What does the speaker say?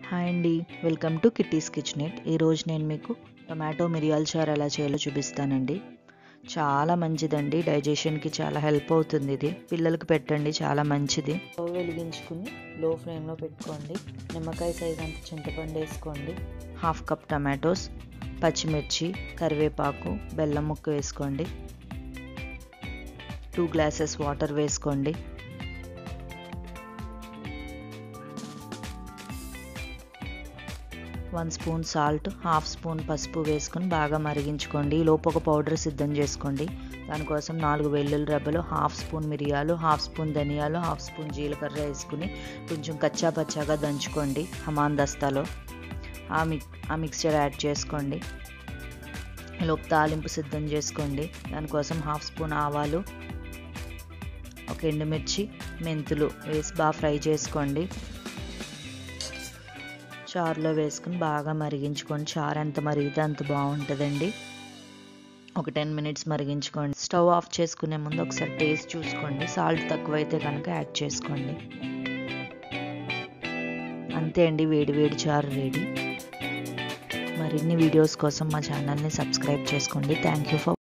hi అండి welcome to Kitties kitchenette ఈరోజు నేను మీకు టొమాటో మిరియాల చారు ఎలా చేయాలో చూపిస్తానండి చాలా మంచిదండి డైజెషన్కి చాలా హెల్ప్ అవుతుంది ఇది పిల్లలకి పెట్టండి చాలా మంచిది స్టవ్ వెలిగించుకుని లో ఫ్లేమ్లో పెట్టుకోండి నిమ్మకాయ సైజ్ అంత చింతపండు వేసుకోండి హాఫ్ కప్ టమాటోస్ పచ్చిమిర్చి కరివేపాకు బెల్లం ముక్క వేసుకోండి టూ గ్లాసెస్ వాటర్ వేసుకోండి one spoon salt half spoon పసుపు వేసుకొని బాగా మరిగించుకోండి లోపు ఒక పౌడర్ సిద్ధం చేసుకోండి దానికోసం నాలుగు వెల్లుల్లి రెబ్బలు హాఫ్ స్పూన్ మిరియాలు హాఫ్ స్పూన్ ధనియాలు హాఫ్ స్పూన్ జీలకర్ర వేసుకుని కొంచెం కచ్చా పచ్చాగా దంచుకోండి హమాన్ దస్తాలో ఆ మిక్ ఆ మిక్స్చర్ యాడ్ చేసుకోండి లోపు తాలింపు సిద్ధం చేసుకోండి దానికోసం హాఫ్ స్పూన్ ఆవాలు ఒక ఎండుమిర్చి మెంతులు వేసి బాగా ఫ్రై చేసుకోండి చారులో వేసుకుని బాగా మరిగించుకోండి చారు ఎంత మరిగితే అంత బాగుంటుందండి ఒక టెన్ మినిట్స్ మరిగించుకోండి స్టవ్ ఆఫ్ చేసుకునే ముందు ఒకసారి టేస్ట్ చూసుకోండి సాల్ట్ తక్కువైతే కనుక యాడ్ చేసుకోండి అంతే అండి వేడి వేడి చారు రెడీ మరిన్ని వీడియోస్ కోసం మా ఛానల్ని సబ్స్క్రైబ్ చేసుకోండి థ్యాంక్ యూ ఫర్